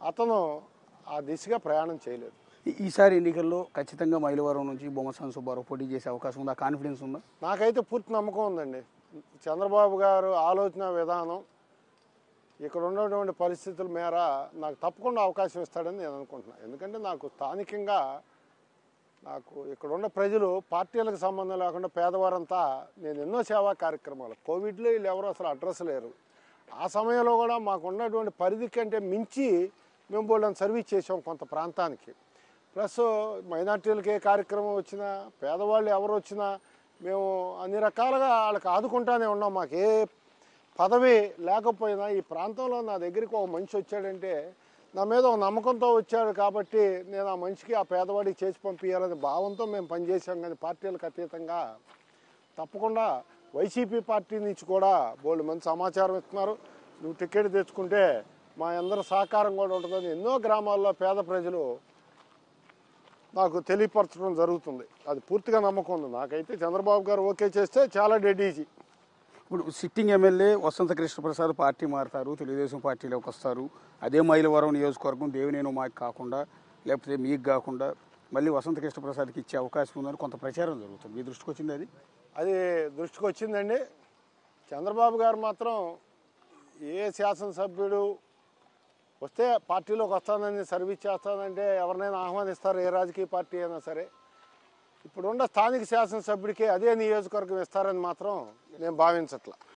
అతను ఆ దిశగా ప్రయాణం చేయలేదు ఈ- ఈసారి ఎన్నికల్లో ఖచ్చితంగా మైలవరం నుంచి బొమ్మసాని సుబ్బారావు పోటీ చేసే అవకాశం ఉందా కాన్ఫిడెన్స్ ఉందా నాకైతే పూర్తి నమ్మకం ఉందండి చంద్రబాబు గారు ఆలోచన విధానం ఇక్కడ ఉన్నటువంటి పరిస్థితుల మేర నాకు తప్పకుండా అవకాశం ఇస్తాడని నేను అనుకుంటున్నాను ఎందుకంటే నాకు స్థానికంగా నాకు ఇక్కడ ఉన్న ప్రజలు పార్టీలకు సంబంధం లేకుండా పేదవారంతా నేను ఎన్నో సేవా కార్యక్రమాలు కోవిడ్లో వీళ్ళు ఎవరు అసలు అడ్రస్ లేరు ఆ సమయంలో కూడా మాకు ఉన్నటువంటి పరిధి కంటే మించి మేము వాళ్ళని సర్వీస్ చేసాం కొంత ప్రాంతానికి ప్లస్ మైనార్టీలకి ఏ కార్యక్రమం వచ్చినా పేదవాళ్ళు ఎవరు వచ్చినా మేము అన్ని రకాలుగా వాళ్ళకి ఆదుకుంటానే ఉన్నాం మాకు ఏ పదవి లేకపోయినా ఈ ప్రాంతంలో నా దగ్గరికి ఒక మనిషి వచ్చాడంటే నా మీద ఒక నమ్మకంతో వచ్చాడు కాబట్టి నేను ఆ మనిషికి ఆ పేదవాడికి చేసి పంపించాలనే భావంతో మేము పనిచేసాం కానీ పార్టీలకు అతీతంగా తప్పకుండా వైసీపీ పార్టీ నుంచి కూడా బోల్డ్ మంది సమాచారం ఇస్తున్నారు నువ్వు టికెట్ తెచ్చుకుంటే మా అందరి సహకారం కూడా ఉంటుందని ఎన్నో గ్రామాల్లో పేద ప్రజలు నాకు తెలియపరచడం జరుగుతుంది అది పూర్తిగా నమ్మకం ఉంది నాకైతే చంద్రబాబు గారు ఓకే చేస్తే చాలా డెడ్ ఈజీ ఇప్పుడు sitting MLA Vasanta Krishnaprasad party మారుతారు తెలుగుదేశం పార్టీలోకి వస్తారు అదే మైలవరం నియోజకవర్గం దేవినేను మాకు కాకుండా లేకపోతే మీకు కాకుండా మళ్ళీ వసంత కృష్ణప్రసాద్కి ఇచ్చే అవకాశం ఉందని కొంత ప్రచారం జరుగుతుంది మీ దృష్టికి వచ్చింది అది అది దృష్టికి వచ్చిందండి చంద్రబాబు గారు మాత్రం ఏ శాసనసభ్యుడు వస్తే పార్టీలోకి వస్తానని సర్వీస్ చేస్తానంటే ఎవరినైనా ఆహ్వానిస్తారు ఏ రాజకీయ పార్టీ అయినా సరే ఇప్పుడున్న స్థానిక శాసనసభ్యుడికి అదే నియోజకవర్గం ఇస్తారని మాత్రం నేను భావించట్లా